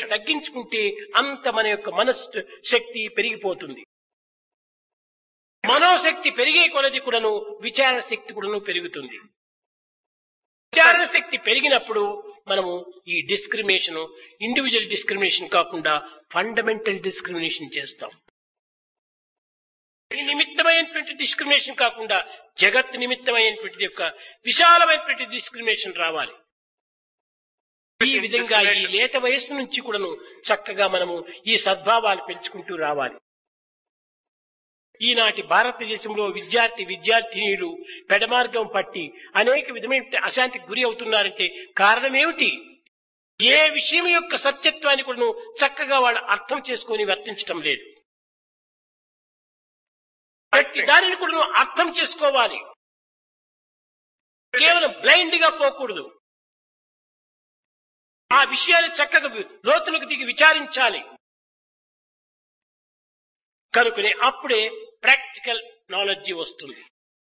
ఎంత తగ్గించుకుంటే అంత మన యొక్క మనస్సు శక్తి పెరిగిపోతుంది మనోశక్తి పెరిగే కొలది కూడాను విచారణ శక్తి కూడాను పెరుగుతుంది విచారణ శక్తి పెరిగినప్పుడు మనము ఈ డిస్క్రిమినేషన్ ఇండివిజువల్ డిస్క్రిమినేషన్ కాకుండా ఫండమెంటల్ డిస్క్రిమినేషన్ చేస్తాం ఈ నిమిత్తమైనటువంటి డిస్క్రిమినేషన్ కాకుండా జగత్ నిమిత్తమైనటువంటి యొక్క విశాలమైనటువంటి డిస్క్రిమినేషన్ రావాలి ఈ విధంగా ఈ లేత వయస్సు నుంచి కూడాను చక్కగా మనము ఈ సద్భావాలు పెంచుకుంటూ రావాలి ఈనాటి భారతదేశంలో విద్యార్థి విద్యార్థినీలు పెడమార్గం పట్టి అనేక విధమైన అశాంతికి గురి అవుతున్నారంటే కారణమేమిటి ఏ విషయం యొక్క సత్యత్వాన్ని కూడా చక్కగా వాళ్ళు అర్థం చేసుకొని వర్తించటం లేదు ప్రతి దానిని కూడా నువ్వు అర్థం చేసుకోవాలి కేవలం బ్లైండ్ గా పోకూడదు ఆ విషయాన్ని చక్కగా లోతులకు దిగి విచారించాలి కనుకనే అప్పుడే ప్రాక్టికల్ నాలెడ్జ్ వస్తుంది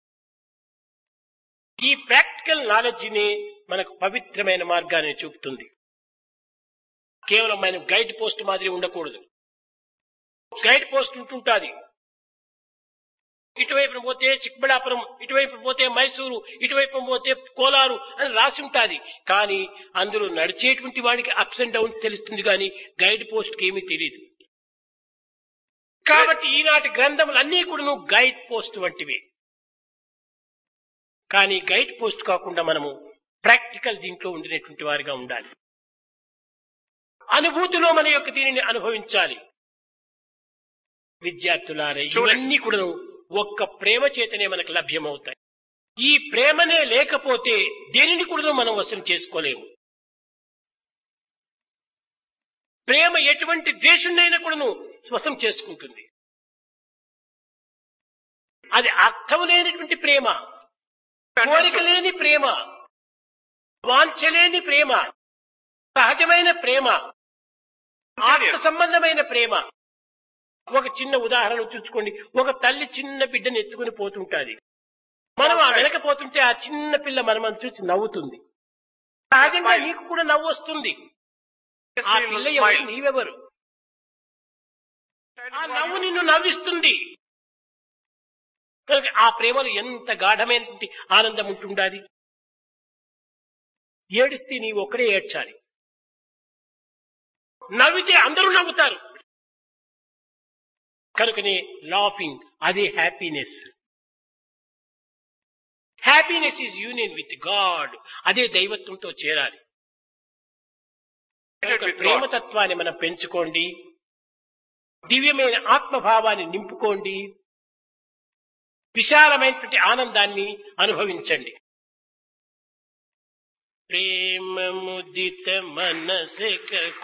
ఈ ప్రాక్టికల్ నాలెడ్జిని మనకు పవిత్రమైన మార్గాన్ని చూపుతుంది కేవలం మనం గైడ్ పోస్ట్ మాదిరి ఉండకూడదు గైడ్ పోస్ట్ ఉంటుంటుంది ఇటువైపు పోతే చిక్బళాపురం ఇటువైపు పోతే మైసూరు ఇటువైపు పోతే కోలారు అని రాసి ఉంటుంది కానీ అందులో నడిచేటువంటి వాడికి అప్స్ అండ్ డౌన్స్ తెలుస్తుంది కానీ గైడ్ పోస్ట్ కి ఏమీ తెలియదు కాబట్టి ఈనాటి గ్రంథములన్నీ కూడా గైడ్ పోస్ట్ వంటివి కానీ గైడ్ పోస్ట్ కాకుండా మనము ప్రాక్టికల్ దీంట్లో ఉండినటువంటి వారిగా ఉండాలి అనుభూతిలో మన యొక్క దీనిని అనుభవించాలి విద్యార్థులారే ఇవన్నీ కూడా ఒక్క ప్రేమ చేతనే మనకు లభ్యమవుతాయి ఈ ప్రేమనే లేకపోతే దేనిని కూడా మనం వశం చేసుకోలేము ప్రేమ ఎటువంటి ద్వేషుణ్ణైనా కూడాను వశం చేసుకుంటుంది అది అర్థం లేనటువంటి ప్రేమ కోరిక లేని ప్రేమ వాంఛలేని ప్రేమ సహజమైన ప్రేమ ఆత్మ సంబంధమైన ప్రేమ ఒక చిన్న ఉదాహరణ చూసుకోండి ఒక తల్లి చిన్న బిడ్డను ఎత్తుకుని పోతుంటాది మనం ఆ వెనకపోతుంటే ఆ చిన్న పిల్ల మనం చూసి నవ్వుతుంది సహజంగా నీకు కూడా నవ్వు వస్తుంది ఆ పిల్ల ఎవరు నీవెవరు ఆ నవ్వు నిన్ను నవ్విస్తుంది కనుక ఆ ప్రేమలో ఎంత గాఢమైనటువంటి ఆనందం ఉంటుండాలి ఏడిస్తే నీవు ఒక్కడే ఏడ్చాలి నవ్వితే అందరూ నవ్వుతారు కనుకనే లాఫింగ్ అదే happiness happiness is union with god అదే దైవత్వంతో చేరాలి కనుక ప్రేమతత్వాన్ని మనం పెంచుకోండి దివ్యమైన ఆత్మభావాన్ని నింపుకోండి విశాలమైనటువంటి ఆనందాన్ని అనుభవించండి ప్రేమ ముదిత మనసిక